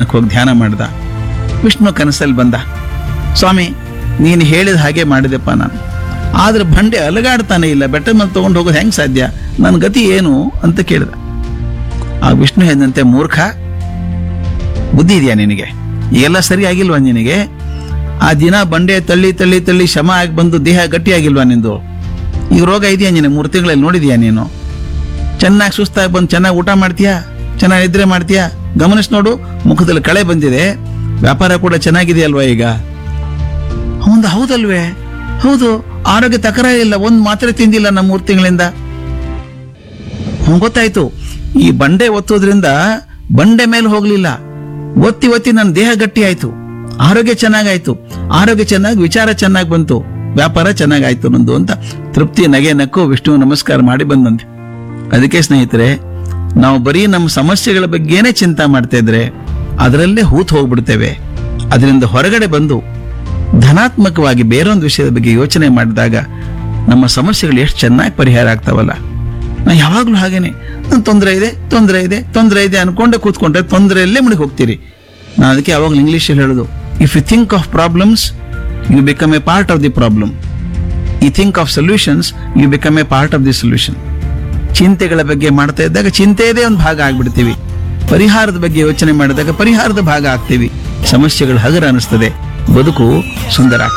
ದೇವಸ್ಥಾನಕ್ಕೆ ಹೋಗಿ ಧ್ಯಾನ ಮಾಡ್ದ ವಿಷ್ಣು ಕನಸಲ್ಲಿ ಬಂದ ಸ್ವಾಮಿ ನೀನು ಹೇಳಿದ ಹಾಗೆ ಮಾಡಿದೆಪ್ಪ ನಾನು ಆದ್ರೆ ಬಂಡೆ ಅಲಗಾಡ್ತಾನೆ ಇಲ್ಲ ಬೆಟ್ಟ ಮೇಲೆ ತಗೊಂಡು ಹೋಗೋದು ಹೆಂಗ್ ಸಾಧ್ಯ ನನ್ನ ಗತಿ ಏನು ಅಂತ ಕೇಳಿದ ಆ ವಿಷ್ಣು ಹೇಳಿದಂತೆ ಮೂರ್ಖ ಬುದ್ಧಿ ಇದೆಯಾ ನಿನಗೆ ಎಲ್ಲ ಸರಿ ಆಗಿಲ್ವಾ ನಿನಗೆ ಆ ದಿನ ಬಂಡೆ ತಳ್ಳಿ ತಳ್ಳಿ ತಳ್ಳಿ ಶಮ ಆಗಿ ಬಂದು ದೇಹ ಗಟ್ಟಿಯಾಗಿಲ್ವಾ ನಿಂದು ಈಗ ರೋಗ ಇದೆಯಾ ನೀನು ಮೂರು ತಿಂಗಳಲ್ಲಿ ನೋಡಿದ್ಯಾ ನೀನು ಚೆನ್ನಾಗಿ ಸುಸ್ತಾಗಿ ಬಂದು ಚೆನ್ನಾಗಿ ಊಟ ಮಾಡ್ತೀಯಾ ಚೆನ್ನಾಗಿ ನಿದ್ರೆ ಮಾಡ್ತೀಯಾ ಗಮನಿಸ್ ನೋಡು ಮುಖದಲ್ಲಿ ಕಳೆ ಬಂದಿದೆ ವ್ಯಾಪಾರ ಕೂಡ ಚೆನ್ನಾಗಿದೆಯಲ್ವಾ ಈಗ ಹೌದು ಹೌದಲ್ವೇ ಹೌದು ಆರೋಗ್ಯ ತಕರಾರಿಲ್ಲ ಒಂದ್ ಮಾತ್ರೆ ತಿಂದಿಲ್ಲ ನಮ್ಮ ಮೂರು ತಿಂಗಳಿಂದ ಹ್ಮ್, ಗೊತ್ತಾಯ್ತು ಈ ಬಂಡೆ ಒತ್ತೋದ್ರಿಂದ ಬಂಡೆ ಮೇಲೆ ಹೋಗ್ಲಿಲ್ಲ ಒತ್ತಿ ಒತ್ತಿ ನನ್ನ ದೇಹ ಗಟ್ಟಿ ಆಯ್ತು ಆರೋಗ್ಯ ಚೆನ್ನಾಗಾಯ್ತು ಆರೋಗ್ಯ ಚೆನ್ನಾಗಿ ವಿಚಾರ ಚೆನ್ನಾಗಿ ಬಂತು ವ್ಯಾಪಾರ ಚೆನ್ನಾಗಾಯ್ತು ನಂದು ಅಂತ ತೃಪ್ತಿ ನಗೆ ನಕ್ಕು ವಿಷ್ಣು ನಮಸ್ಕಾರ ಮಾಡಿ ಬಂದಂತೆ ಅದಕ್ಕೆ ಸ್ನೇಹಿತರೆ ನಾವು ಬರೀ ನಮ್ಮ ಸಮಸ್ಯೆಗಳ ಬಗ್ಗೆನೇ ಚಿಂತೆ ಮಾಡ್ತಾ ಇದ್ರೆ ಅದರಲ್ಲೇ ಹೂತ್ ಹೋಗ್ಬಿಡ್ತೇವೆ ಅದರಿಂದ ಹೊರಗಡೆ ಬಂದು ಧನಾತ್ಮಕವಾಗಿ ಬೇರೊಂದು ವಿಷಯದ ಬಗ್ಗೆ ಯೋಚನೆ ಮಾಡಿದಾಗ ನಮ್ಮ ಸಮಸ್ಯೆಗಳು ಎಷ್ಟು ಚೆನ್ನಾಗಿ ಪರಿಹಾರ ಆಗ್ತಾವಲ್ಲ ನಾ ಯಾವಾಗ್ಲೂ ಹಾಗೇನೆ ನನ್ ತೊಂದರೆ ಇದೆ ತೊಂದರೆ ಇದೆ ತೊಂದರೆ ಇದೆ ಅನ್ಕೊಂಡೆ ಕೂತ್ಕೊಂಡ್ರೆ ತೊಂದರೆಯಲ್ಲೇ ಮುಳುಗಿ ಹೋಗ್ತೀರಿ ನಾನು ಅದಕ್ಕೆ ಯಾವಾಗಲೂ ಇಂಗ್ಲೀಷಲ್ಲಿ ಹೇಳೋದು if you think of problems you become a part of the problem ಈ think of solutions you become a part of the solution ಚಿಂತೆಗಳ ಬಗ್ಗೆ ಮಾಡ್ತಾ ಇದ್ದಾಗ ಚಿಂತೆಯದೇ ಒಂದು ಭಾಗ ಆಗ್ಬಿಡ್ತೀವಿ ಪರಿಹಾರದ ಬಗ್ಗೆ ಯೋಚನೆ ಮಾಡಿದಾಗ ಪರಿಹಾರದ ಭಾಗ ಆಗ್ತೀವಿ ಸಮಸ್ಯೆಗಳು ಹಗರ ಅನಿಸ್ತದೆ ಬದುಕು ಸುಂದರ ಆಗ್ತದೆ